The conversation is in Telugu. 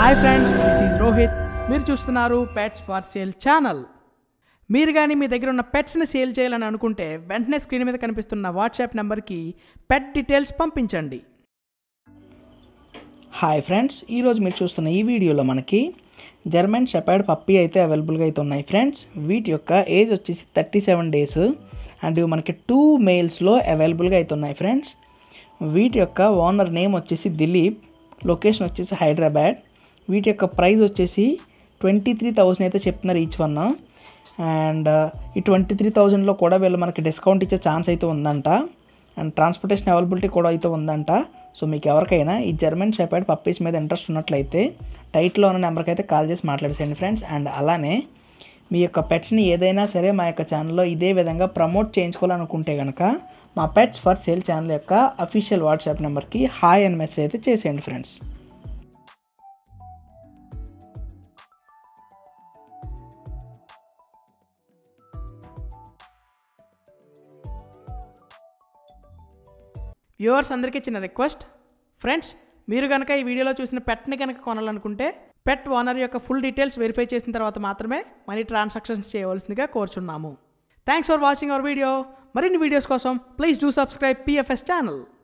hi friends this is Rohit మీరు చూస్తున్నారు పెట్స్ ఫార్ సేల్ ఛానల్ మీరు కానీ మీ దగ్గర ఉన్న పెట్స్ని సేల్ చేయాలని అనుకుంటే వెంటనే స్క్రీన్ మీద కనిపిస్తున్న వాట్సాప్ నెంబర్కి పెట్ డీటెయిల్స్ పంపించండి హాయ్ ఫ్రెండ్స్ ఈరోజు మీరు చూస్తున్న ఈ వీడియోలో మనకి జర్మన్ షెపర్డ్ పప్పీ అయితే అవైలబుల్గా అయితే ఉన్నాయి ఫ్రెండ్స్ వీటి యొక్క ఏజ్ వచ్చేసి థర్టీ సెవెన్ డేస్ అండ్ ఇవి మనకి టూ మెయిల్స్లో అవైలబుల్గా అయితే ఉన్నాయి ఫ్రెండ్స్ వీటి యొక్క ఓనర్ నేమ్ వచ్చేసి దిలీప్ లొకేషన్ వచ్చేసి హైదరాబాద్ వీటి యొక్క ప్రైస్ వచ్చేసి ట్వంటీ త్రీ థౌజండ్ అయితే చెప్తున్నారు ఈచ్ వన్ అండ్ ఈ ట్వంటీ త్రీ థౌజండ్లో కూడా వీళ్ళు మనకి డిస్కౌంట్ ఇచ్చే ఛాన్స్ అయితే ఉందంట అండ్ ట్రాన్స్పోర్టేషన్ అవైలబిలిటీ కూడా అయితే ఉందంట సో మీకు ఎవరికైనా ఈ జర్మన్ షెపర్డ్ పప్పీస్ మీద ఇంట్రెస్ట్ ఉన్నట్లయితే టైట్లో ఉన్న నెంబర్కి అయితే కాల్ చేసి మాట్లాడేసేయండి ఫ్రెండ్స్ అండ్ అలానే మీ యొక్క పెట్స్ని ఏదైనా సరే మా యొక్క ఛానల్లో ఇదే విధంగా ప్రమోట్ చేయించుకోవాలనుకుంటే కనుక మా పెట్స్ ఫర్ సేల్ ఛానల్ యొక్క అఫీషియల్ వాట్సాప్ నెంబర్కి హాయ్ అని మెసేజ్ అయితే చేసేయండి ఫ్రెండ్స్ వ్యూవర్స్ అందరికీ చిన్న రిక్వెస్ట్ ఫ్రెండ్స్ మీరు కనుక ఈ వీడియోలో చూసిన పెట్ని కనుక కొనాలనుకుంటే పెట్ ఓనర్ యొక్క ఫుల్ డీటెయిల్స్ వెరిఫై చేసిన తర్వాత మాత్రమే మనీ ట్రాన్సాక్షన్స్ చేయవలసిందిగా కోరుచున్నాము thanks for watching our video మరిన్ని వీడియోస్ కోసం please do subscribe PFS channel